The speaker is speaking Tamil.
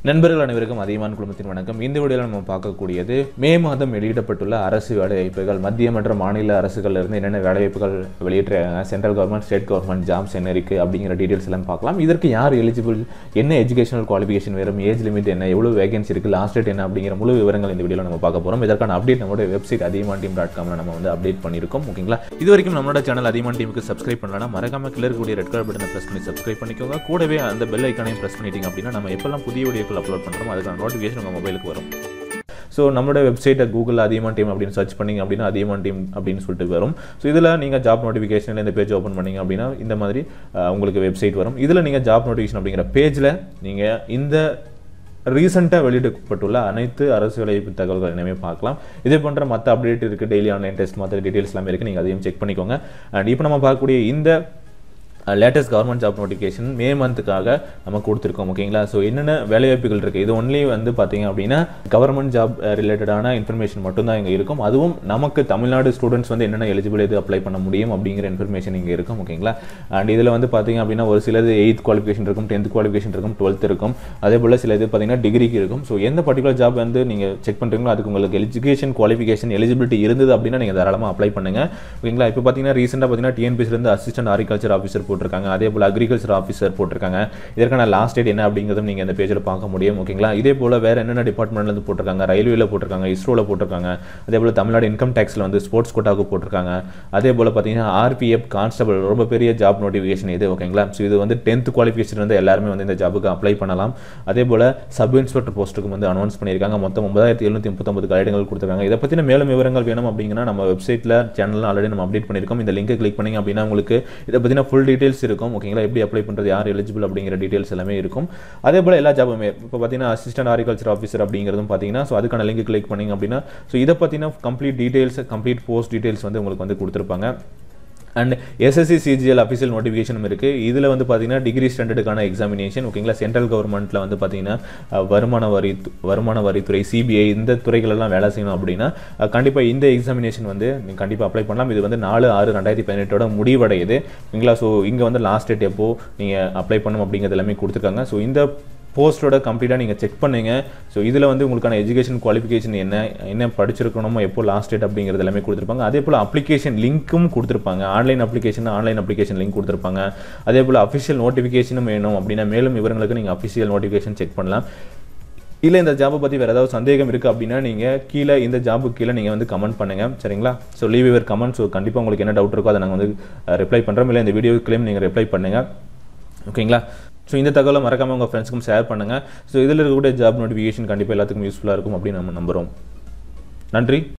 நண்பர்கள் அனைவருக்கும் அதிகமான குடும்பத்தின் வணக்கம் இந்த வீடியோவில் நம்ம பார்க்கக்கூடியது மே மாதம் வெளியிடப்பட்டுள்ள அரசு வேலைவாய்ப்புகள் மத்திய மற்றும் மாநில அரசுகள்ல இருந்து என்னென்ன வேலைவாய்ப்புகள் வெளியிட்டிருக்காங்க central government state government jobs என்ன இருக்குது அப்படிங்கிற டீட்டெயில்ஸ் எல்லாம் பார்க்கலாம் இதற்கு யார் எலிஜிபிள் என்ன எஜுகேஷனல் குவாலிஃபிகேஷன் வேறும் ஏஜ் லிமிட் என்ன எவ்வளோ வேகன்சி இருக்குது லாஸ்ட் டேட் என்ன அப்படிங்கிற முழு விவரங்கள் இந்த வீடியோவில் நம்ம பார்க்க போகிறோம் இதற்கான அப்டேட் நம்மளோட வெப்சைட் அதிகமான டீம் டாட் காமில் நம்ம வந்து அப்டேட் பண்ணியிருக்கோம் ஓகேங்களா இது வரைக்கும் நம்மளோட சேனல் அதிகமான டீமுக்கு சப்ஸ்கிரைப் பண்ணலாம் மறக்காம கீழே இருக்கக்கூடிய ரெட் கலர் பட்டனை ப்ரெஸ் பண்ணி சப்ஸ்கிரைப் பண்ணிக்கோங்க கூடவே அந்த பெல் ஐக்கானையும் ப்ரெஸ் பண்ணிட்டீங்க அப்படின்னா நம்ம எப்பெல்லாம் புதிய வீடியோக்கள் அப்லோட் பண்ணுறோம் அதுக்கான நோட்டிஃபிகேஷன் உங்கள் மொபைலுக்கு வரும் ஸோ நம்மளோட வெப்சைட்டை கூகுள் அதிகமான டீம் அப்படின்னு சர்ச் பண்ணிங்க அப்படின்னா அதிகமான டீம் அப்படின்னு சொல்லிட்டு வரும் ஸோ இதில் நீங்கள் ஜாப் நோட்டிஃபிகேஷனில் இந்த பேஜ் ஓப்பன் பண்ணீங்க அப்படின்னா இந்த மாதிரி அஹ், உங்களுக்கு வெப்சைட் வரும் இதில் நீங்கள் ஜாப் நோட்டிஃபிகேஷன் அப்படிங்கிற பேஜில் நீங்கள் இந்த ரீசெண்டாக வெளியிடப்பட்டுள்ள அனைத்து அரசு வேலைவாய்ப்பு தகவல்கள் எல்லாமே பார்க்கலாம் இதே போன்ற மற்ற அப்டேட் இருக்குது டெய்லி ஆன்லைன் டெஸ்ட் மற்ற டீட்டெயில்ஸ் எல்லாமே இருக்குது நீங்கள் அதையும் செக் பண்ணிக்கோங்க அண்ட் இப்போ நம்ம பார்க்கக்கூடிய இந்த latest government job notification May மந்த்துக்காக நம்ம கொடுத்துருக்கோம் ஓகேங்களா ஸோ என்னென்ன வேலைவாய்ப்புகள் இருக்குது இது ஒன்லி வந்து பார்த்தீங்க அப்படின்னா கவர்மெண்ட் ஜாப் ரிலேட்டடான இன்ஃபர்மேஷன் மட்டும்தான் இங்கே இருக்கும் அதுவும் நமக்கு தமிழ்நாடு ஸ்டூடெண்ட்ஸ் வந்து என்னென்ன எலிஜிபிள் இது அப்ளை பண்ண முடியும் அப்படிங்கிற இன்ஃபர்மேஷன் இங்கே இருக்கும் ஓகேங்களா அண்ட் இதில் வந்து பார்த்தீங்க அப்படின்னா ஒரு சிலது எயித் குவாலிஃபிகேஷன் இருக்கும் டென்த் குவாலிஃபிகேஷன் இருக்கும் டுவெல்த் இருக்கும் அதே போல் சில இது பார்த்தீங்கன்னா டிகிரிக்கு இருக்கும் ஸோ எந்த பர்டிகுலர் ஜாப் வந்து நீங்கள் செக் பண்ணுறீங்களோ அதுக்கு உங்களுக்கு எஜுகேஷன் குவாலிஃபிகேஷன் எலிஜிபிலிட்டி இருந்தது அப்படின்னா நீங்கள் தாராளமாக அப்ளை பண்ணுங்க ஓகேங்களா இப்போ பார்த்தீங்கன்னா ரீசெண்டாக பார்த்தீங்கன்னா டிஎன்பிசிலேருந்து அசிஸ்டன்ட் ஹாரிகல்ச்சர் ஆஃபீஸர் போட்டிருக்காங்க அதே போல் அக்ரிகல்ச்சர் ஆஃபீஸர் போட்டிருக்காங்க இதற்கான லாஸ்ட் டேட் என்ன அப்படிங்கிறதும் நீங்கள் இந்த பேஜில் பார்க்க முடியும் ஓகேங்களா இதே போல் வேறு என்னென்ன டிபார்ட்மெண்ட்லேருந்து போட்டிருக்காங்க ரயில்வேல போட்டிருக்காங்க இஸ்ரோவில் போட்டிருக்காங்க அதே போல் தமிழ்நாடு இன்கம் டேக்ஸில் வந்து ஸ்போர்ட்ஸ் கோட்டாவுக்கு போட்டிருக்காங்க அதே போல் பார்த்தீங்கன்னா ஆர்பிஎஃப் கான்ஸ்டபிள் ரொம்ப பெரிய ஜாப் நோட்டிஃபிகேஷன் இது ஓகேங்களா ஸோ இது வந்து டென்த் குவாலிஃபிகேஷன் வந்து எல்லாருமே வந்து இந்த ஜாபுக்கு அப்ளை பண்ணலாம் அதே போல் சப் இன்ஸ்பெக்டர் போஸ்ட்டுக்கு வந்து அனௌன்ஸ் பண்ணியிருக்காங்க மொத்தம் ஒன்பதாயிரத்தி எழுநூற்றி முப்பத்தொம்பது கைடங்கள் கொடுத்துருக்காங்க இதை பற்றின மேலும் விவரங்கள் வேணும் அப்படிங்கன்னா நம்ம வெப்சைட்டில் சேனலில் ஆல்ரெடி நம்ம அப்டேட் பண்ணியிருக்கோம் இந்த லிங்கை கிளிக் பண்ணிங்க அப்படின்னா உங்களுக்கு இதை பற்றின ஃபுல் டீட்டெயில்ஸ் இருக்கும் ஓகேங்களா எப்படி அப்ளை பண்ணுறது யார் எலிஜிபிள் அப்படிங்கிற டீட்டெயில்ஸ் எல்லாமே இருக்கும் அதே போல் எல்லா ஜாபுமே இப்போ பார்த்தீங்கன்னா அசிஸ்டன்ட் ஹாரிகல்ச்சர் ஆஃபீஸர் அப்படிங்கிறதும் பார்த்தீங்கன்னா ஸோ அதுக்கான லிங்க் கிளிக் பண்ணிங்க அப்படின்னா ஸோ இதை பற்றின complete details complete post details வந்து உங்களுக்கு வந்து கொடுத்துருப்பாங்க அண்ட் எஸ்எஸ்சி சிஜிஎல் அஃபிஷியல் நோட்டிஃபிகேஷனும் இருக்குது இதில் வந்து பார்த்தீங்கன்னா டிகிரி ஸ்டாண்டர்டுக்கான எக்ஸாமினேஷன் ஓகேங்களா சென்ட்ரல் கவர்மெண்ட்டில் வந்து பார்த்தீங்கன்னா அஹ், வருமான வரி வருமான வரித்துறை சிபிஐ இந்த துறைகளெல்லாம் வேலை செய்யணும் அப்படின்னா கண்டிப்பாக இந்த எக்ஸாமினேஷன் வந்து நீங்கள் கண்டிப்பாக அப்ளை பண்ணலாம் இது வந்து நாலு ஆறு ரெண்டாயிரத்தி பதினெட்டோட முடிவடையுது ஓகேங்களா ஸோ இங்கே வந்து லாஸ்ட் டேட் எப்போ நீங்கள் அப்ளை பண்ணணும் அப்படிங்கிறது எல்லாமே கொடுத்துருக்காங்க ஸோ இந்த போஸ்ட்டோட கம்ப்ளீட்டாக நீங்கள் செக் பண்ணுங்க ஸோ இதில் வந்து உங்களுக்கான எஜுகேஷன் குவாலிஃபிகேஷன் என்ன என்ன படிச்சிருக்கணுமோ எப்போ லாஸ்ட் டேட் அப்படிங்கிறது எல்லாமே கொடுத்துருப்பாங்க அதே போல் அப்ளிகேஷன் லிங்க்கும் கொடுத்துருப்பாங்க online application online application link கொடுத்துருப்பாங்க அதே போல் அஃபிஷியல் நோட்டிஃபிகேஷனும் வேணும் அப்படின்னா மேலும் விவரங்களுக்கு நீங்கள் அஃபிஷியல் நோட்டிஃபிகேஷன் செக் பண்ணலாம் இல்லை இந்த ஜாபை பற்றி வேறு ஏதாவது சந்தேகம் இருக்குது அப்படின்னா நீங்கள் கீழே இந்த ஜாபுக்கு கீழே நீங்கள் வந்து கமெண்ட் பண்ணுங்கள் சரிங்களா so leave your comment so கண்டிப்பாக உங்களுக்கு என்ன டவுட் இருக்கோ அதை நாங்கள் வந்து ரிப்ளை பண்ணுறோம் இல்லை இந்த வீடியோ கிளைம் நீங்கள் ரிப்ளை பண்ணுங்கள் ஓகேங்களா ஸோ இந்த தகவலை மறக்காமல் உங்கள் ஃப்ரெண்ட்ஸ்க்கும் ஷேர் பண்ணுங்கள் ஸோ இதில் இருக்கக்கூடிய ஜாப் நோட்டிஃபிகேஷன் கண்டிப்பாக எல்லாத்துக்கும் யூஸ்ஃபுல்லாக இருக்கும் அப்படின்னு நம்ம நம்புகிறோம் நன்றி